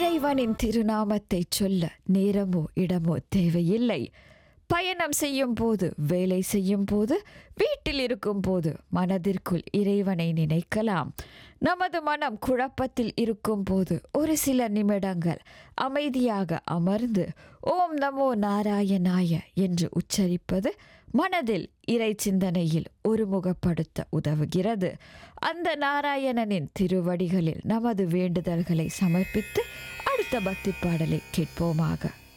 இறைவனின் திருநாமத்தை சொல்ல நேரமோ இடமோ தேவையில்லை பயணம் செய்யும் போது வேலை செய்யும் போது வீட்டில் இருக்கும் போது மனதிற்குள் இறைவனை நினைக்கலாம் நமது மனம் குழப்பத்தில் இருக்கும் போது ஒரு சில நிமிடங்கள் அமைதியாக அமர்ந்து ஓம் நமோ நாராயணாய என்று உச்சரிப்பது மனதில் இறை சிந்தனையில் ஒருமுகப்படுத்த உதவுகிறது அந்த நாராயணனின் திருவடிகளில் நமது வேண்டுதல்களை சமர்ப்பித்து அடுத்த பக்தி பாடலை கேட்போமாக